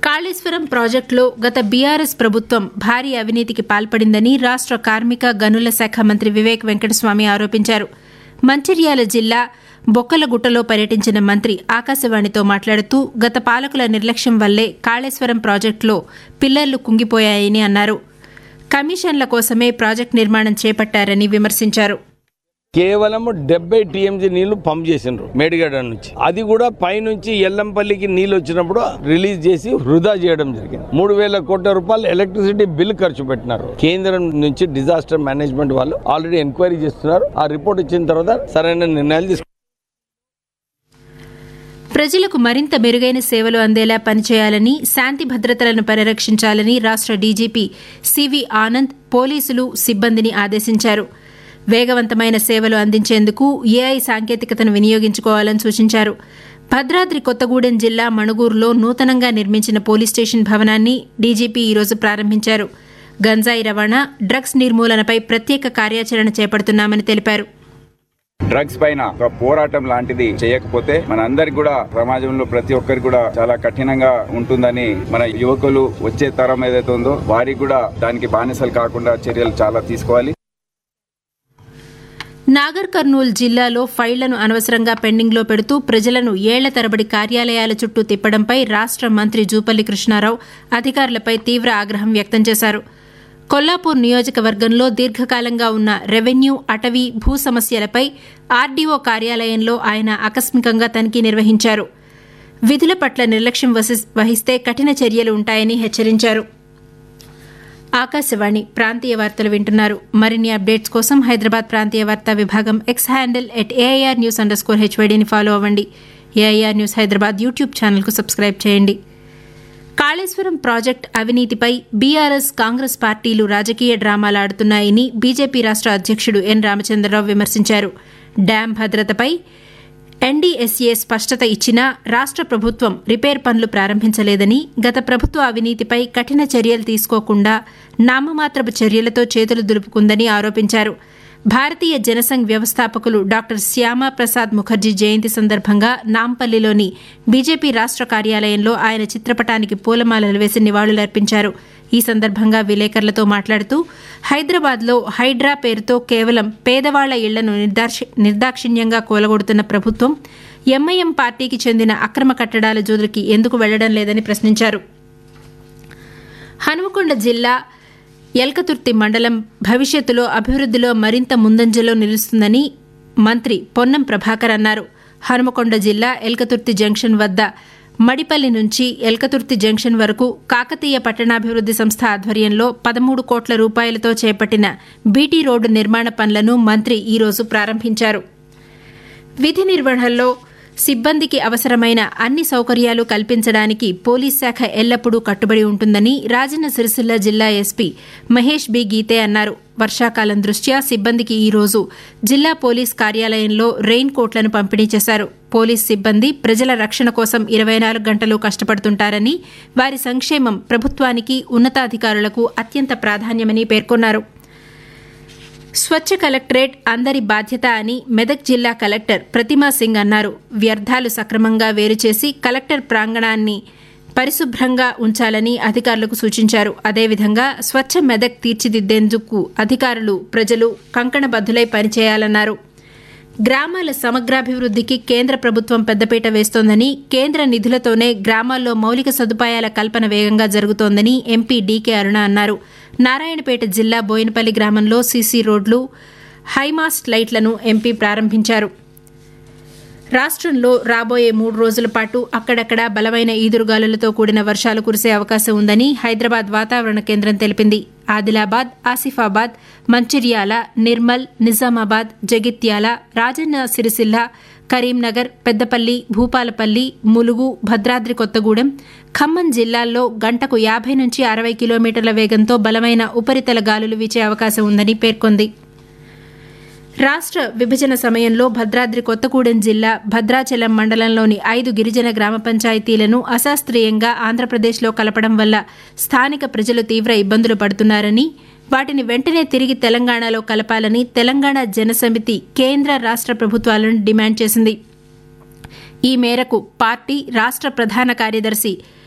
కాళేశ్వరం ప్రాజెక్టులో గత బీఆర్ఎస్ ప్రభుత్వం భారీ అవినీతికి పాల్పడిందని రాష్ట కార్మిక గనుల శాఖ మంత్రి వివేక్ వెంకటస్వామి ఆరోపించారు మంచిర్యాల జిల్లా బొక్కలగుట్టలో పర్యటించిన మంత్రి ఆకాశవాణితో మాట్లాడుతూ గత పాలకుల నిర్లక్ష్యం వల్లే కాళేశ్వరం ప్రాజెక్టులో పిల్లర్లు కుంగిపోయాయని అన్నారు కమిషన్ల కోసమే ప్రాజెక్టు నిర్మాణం చేపట్టారని విమర్శించారు కేవలం డెబ్బై టీఎంసీ నీళ్లు పంప్ చేసిండ్రు మేడిగడ్డ నుంచి అది కూడా పైనుంచి ఎల్లంపల్లికి నీళ్లు వచ్చినప్పుడు రిలీజ్ చేసి వృధా చేయడం జరిగింది మూడు వేల కోట్ల రూపాయలు ఎలక్ట్రిసిటీ బిల్ ఖర్చు పెట్టినారు కేంద్రం నుంచి డిజాస్టర్ మేనేజ్మెంట్ వాళ్ళు ఆల్రెడీ ఎంక్వైరీ చేస్తున్నారు ఆ రిపోర్ట్ ఇచ్చిన తర్వాత సరైన నిర్ణయాలు తీసుకుంటారు ప్రజలకు మరింత మెరుగైన సేవలు అందేలా పనిచేయాలని శాంతి భద్రతలను పరిరక్షించాలని రాష్ట డీజీపీ సివి ఆనంద్ పోలీసులు సిబ్బందిని ఆదేశించారు వేగవంతమైన సేవలు అందించేందుకు ఏఐ సాంకేతికతను వినియోగించుకోవాలని సూచించారు భద్రాద్రి కొత్తగూడెం జిల్లా మణుగూరులో నూతనంగా నిర్మించిన పోలీస్ స్టేషన్ భవనాన్ని డీజీపీ ఈరోజు ప్రారంభించారు గంజాయి రవాణా డ్రగ్స్ నిర్మూలనపై ప్రత్యేక కార్యాచరణ చేపడుతున్నామని తెలిపారు డ్రగ్స్ పైన ఒక పోరాటం లాంటిది చేయకపోతే మన అందరికి కూడా సమాజంలో ప్రతి ఒక్కరికి కూడా చాలా కఠినంగా ఉంటుందని మన యువకులు వచ్చే తరం ఏదైతే ఉందో వారికి కూడా దానికి బానిసలు కాకుండా చర్యలు చాలా తీసుకోవాలి నాగర్ కర్నూల్ జిల్లాలో ఫైళ్లను అనవసరంగా పెండింగ్లో పెడుతూ ప్రజలను ఏళ్ల తరబడి కార్యాలయాల చుట్టూ తిప్పడంపై రాష్ట మంత్రి జూపల్లి కృష్ణారావు అధికారులపై తీవ్ర ఆగ్రహం వ్యక్తం చేశారు కొల్లాపూర్ నియోజకవర్గంలో దీర్ఘకాలంగా ఉన్న రెవెన్యూ అటవీ భూ సమస్యలపై ఆర్డీఓ కార్యాలయంలో ఆయన ఆకస్మికంగా తనిఖీ నిర్వహించారు విధుల పట్ల నిర్లక్ష్యం వహిస్తే కఠిన చర్యలు ఉంటాయని హెచ్చరించారు ఆకాశవాణి ప్రాంతీయ వార్తలు వింటున్నారు మరిన్ని అప్డేట్స్ కోసం హైదరాబాద్ ప్రాంతీయ వార్తా విభాగం X handle at AIR news underscore హెచ్వైడీని ఫాలో అవ్వండి ఏఐఆర్ న్యూస్ హైదరాబాద్ యూట్యూబ్ ఛానల్కు సబ్స్క్రైబ్ చేయండి కాళేశ్వరం ప్రాజెక్టు అవినీతిపై బీఆర్ఎస్ కాంగ్రెస్ పార్టీలు రాజకీయ డ్రామాలాడుతున్నాయని బీజేపీ రాష్ట అధ్యక్షుడు ఎన్ రామచంద్రరావు విమర్శించారు డ్యాం భద్రతపై ఎన్డీఎస్ఏ స్పష్టత ఇచ్చినా రాష్ట ప్రభుత్వం రిపేర్ పనులు ప్రారంభించలేదని గత ప్రభుత్వ అవినీతిపై కఠిన చర్యలు తీసుకోకుండా నామమాత్రపు చర్యలతో చేతులు దులుపుకుందని ఆరోపించారు భారతీయ జనసంఘ్ వ్యవస్థాపకులు డాక్టర్ శ్యామాప్రసాద్ ముఖర్జీ జయంతి సందర్భంగా నాంపల్లిలోని బీజేపీ రాష్ట కార్యాలయంలో ఆయన చిత్రపటానికి పూలమాలలు వేసి నివాళులర్పించారు ఈ సందర్భంగా విలేకరులతో మాట్లాడుతూ హైదరాబాద్లో హైడ్రా పేరుతో కేవలం పేదవాళ్ల ఇళ్లను నిర్దాక్షిణ్యంగా కూలగొడుతున్న ప్రభుత్వం ఎంఐఎం పార్టీకి చెందిన అక్రమ కట్టడాల జోదులకి ఎందుకు వెళ్లడం లేదని ప్రశ్నించారు హనుమకొండ జిల్లా ఎల్కతుర్తి మండలం భవిష్యత్తులో అభివృద్దిలో మరింత ముందంజలో నిలుస్తుందని మంత్రి పొన్నం ప్రభాకర్ అన్నారు హనుమకొండ జిల్లా ఎల్కతుర్తి జంక్షన్ వద్ద మడిపల్లి నుంచి ఎల్కతుర్తి జంక్షన్ వరకు కాకతీయ పట్టణాభివృద్ది సంస్థ ఆధ్వర్యంలో పదమూడు కోట్ల రూపాయలతో చేపట్టిన బీటీ రోడ్డు నిర్మాణ పనులను మంత్రి ఈరోజు ప్రారంభించారు విధి నిర్వహణలో సిబ్బందికి అవసరమైన అన్ని సౌకర్యాలు కల్పించడానికి పోలీస్ శాఖ ఎల్లప్పుడూ కట్టుబడి ఉంటుందని రాజన్న సిరిసిల్ల జిల్లా ఎస్పీ మహేష్ బి గీతే అన్నారు వర్షాకాలం దృష్ట్యా సిబ్బందికి ఈ రోజు జిల్లా పోలీస్ కార్యాలయంలో రెయిన్ కోట్లను పంపిణీ చేశారు పోలీస్ సిబ్బంది ప్రజల రక్షణ కోసం ఇరవై నాలుగు గంటలు కష్టపడుతుంటారని వారి సంక్షేమం ప్రభుత్వానికి ఉన్నతాధికారులకు అత్యంత ప్రాధాన్యమని పేర్కొన్నారు స్వచ్ఛ కలెక్టరేట్ అందరి బాధ్యత అని మెదక్ జిల్లా కలెక్టర్ ప్రతిమా సింగ్ అన్నారు వ్యర్థాలు సక్రమంగా వేరుచేసి కలెక్టర్ ప్రాంగణాన్ని పరిశుభ్రంగా ఉంచాలని అధికారులకు సూచించారు అదేవిధంగా స్వచ్ఛ మెదక్ తీర్చిదిద్దేందుకు అధికారులు ప్రజలు కంకణబద్దులై పనిచేయాలన్నారు గ్రామాల సమగ్రాభివృద్దికి కేంద్ర ప్రభుత్వం పెద్దపీట వేస్తోందని కేంద్ర నిధులతోనే గ్రామాల్లో మౌలిక సదుపాయాల కల్పన వేగంగా జరుగుతోందని ఎంపీ డీకే అరుణ అన్నారు నారాయణపేట జిల్లా బోయినపల్లి గ్రామంలో సీసీ రోడ్లు హైమాస్ట్ లైట్లను ఎంపీ ప్రారంభించారు రాష్ట్రంలో రాబోయే మూడు రోజుల పాటు అక్కడక్కడ బలమైన ఈదురుగాలులతో కూడిన వర్షాలు కురిసే అవకాశం ఉందని హైదరాబాద్ వాతావరణ కేంద్రం తెలిపింది ఆదిలాబాద్ ఆసిఫాబాద్ మంచిర్యాల నిర్మల్ నిజామాబాద్ జగిత్యాల రాజన్న సిరిసిల్ల కరీంనగర్ పెద్దపల్లి భూపాలపల్లి ములుగు భద్రాద్రి కొత్తగూడెం ఖమ్మం జిల్లాల్లో గంటకు యాభై నుంచి అరవై కిలోమీటర్ల వేగంతో బలమైన ఉపరితల గాలులు వీచే అవకాశం ఉందని పేర్కొంది రాష్ట్ర విభజన సమయంలో భద్రాద్రి కొత్తగూడెం జిల్లా భద్రాచలం మండలంలోని ఐదు గిరిజన గ్రామ పంచాయతీలను అశాస్త్రీయంగా ఆంధ్రప్రదేశ్లో కలపడం వల్ల స్థానిక ప్రజలు తీవ్ర ఇబ్బందులు పడుతున్నారని వాటిని వెంటనే తిరిగి తెలంగాణలో కలపాలని తెలంగాణ జనసమితి కేంద్ర రాష్ట్ర ప్రభుత్వాలను డిమాండ్ చేసింది ఈ మేరకు పార్టీ రాష్ట్ర ప్రధాన కార్యదర్శి